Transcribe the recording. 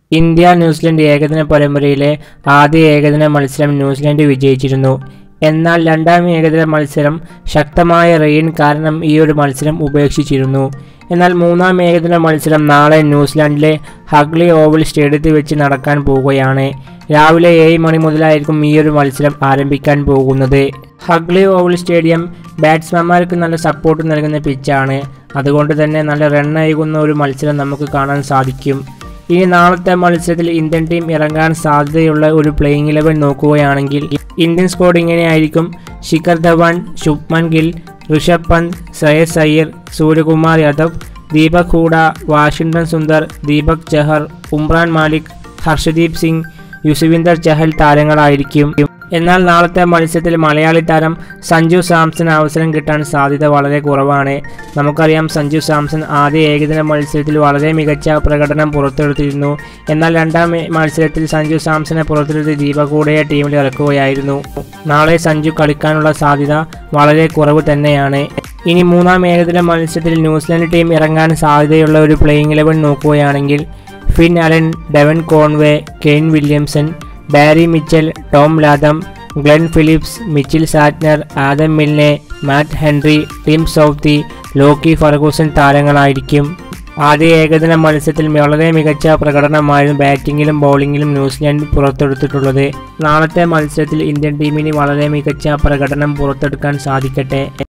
India New Zealand ഏകദിന പരമ്പരയിലെ ആദ്യ ഏകദിന മത്സരം ന്യൂസിലൻഡ് വിജയിച്ചിരുന്നു എന്നാൽ രണ്ടാം ഏകദിന മത്സരം ശക്തമായ റെയിൻ കാരണം ഈ ഒരു മത്സരം ഉപേക്ഷിച്ചിരുന്നു എന്നാൽ മൂന്നാം ഏകദിന മത്സരം നാളെ ന്യൂസിലാൻഡിലെ ഹഗ്ലി ഓവൽ സ്റ്റേഡിയത്തിൽ വെച്ച് നടക്കാൻ പോവുകയാണ് രാവിലെ ഏഴ് മണി മുതലായിരിക്കും ഈ ഒരു മത്സരം ആരംഭിക്കാൻ പോകുന്നത് ഹഗ്ലി ഓവൽ സ്റ്റേഡിയം ബാറ്റ്സ്മാൻമാർക്ക് നല്ല സപ്പോർട്ട് നൽകുന്ന പിച്ചാണ് അതുകൊണ്ട് തന്നെ നല്ല റൺ അയകുന്ന ഒരു മത്സരം നമുക്ക് കാണാൻ സാധിക്കും ഇനി നാളത്തെ മത്സരത്തിൽ ഇന്ത്യൻ ടീം ഇറങ്ങാൻ സാധ്യതയുള്ള ഒരു പ്ലേയിങ് ഇലവൻ നോക്കുകയാണെങ്കിൽ ഇന്ത്യൻ സ്ക്വാഡ് ഇങ്ങനെയായിരിക്കും ശിഖർ ധവാൻ ശുഭ്മൻ ഗിൽ ഋഷഭ് പന്ത് ശ്രേയസ് അയ്യർ സൂര്യകുമാർ യാദവ് ദീപക് ഹൂഡ വാഷിംഗ്ടൺ സുന്ദർ ദീപക് ചഹർ ഉംറാൻ മാലിക് ഹർഷദീപ് സിംഗ് യുസ്വിന്ദർ ചഹൽ താരങ്ങളായിരിക്കും എന്നാൽ നാളത്തെ മത്സരത്തിൽ മലയാളി താരം സഞ്ജു സാംസൺ അവസരം കിട്ടാൻ സാധ്യത വളരെ കുറവാണ് നമുക്കറിയാം സഞ്ജു സാംസൺ ആദ്യ ഏകദിന മത്സരത്തിൽ വളരെ മികച്ച പ്രകടനം പുറത്തെടുത്തിരുന്നു എന്നാൽ രണ്ടാം മത്സരത്തിൽ സഞ്ജു സാംസനെ പുറത്തെടുത്ത് ദീപകൂടയെ ടീമിൽ ഇറക്കുകയായിരുന്നു നാളെ സഞ്ജു കളിക്കാനുള്ള സാധ്യത വളരെ കുറവ് തന്നെയാണ് ഇനി മൂന്നാം ഏകദിന മത്സരത്തിൽ ന്യൂസിലാൻഡ് ടീം ഇറങ്ങാൻ സാധ്യതയുള്ള ഒരു പ്ലേയിങ് ഇലവൻ നോക്കുകയാണെങ്കിൽ Finn Allen Devon Conway Kane Williamson ബാരി Mitchell Tom Latham Glenn Phillips Mitchell Santner Adam Milne Matt Henry Tim Southee Lockie Ferguson താരങ്ങളായിരിക്കും ആദ്യ ഏകദിന മത്സരത്തിൽ വളരെ മികച്ച പ്രകടനമായിരുന്നു ബാറ്റിങ്ങിലും ബൗളിങ്ങിലും ന്യൂസിലാൻഡ് പുറത്തെടുത്തിട്ടുള്ളത് നാളത്തെ മത്സരത്തിൽ ഇന്ത്യൻ ടീമിന് വളരെ മികച്ച പ്രകടനം പുറത്തെടുക്കാൻ സാധിക്കട്ടെ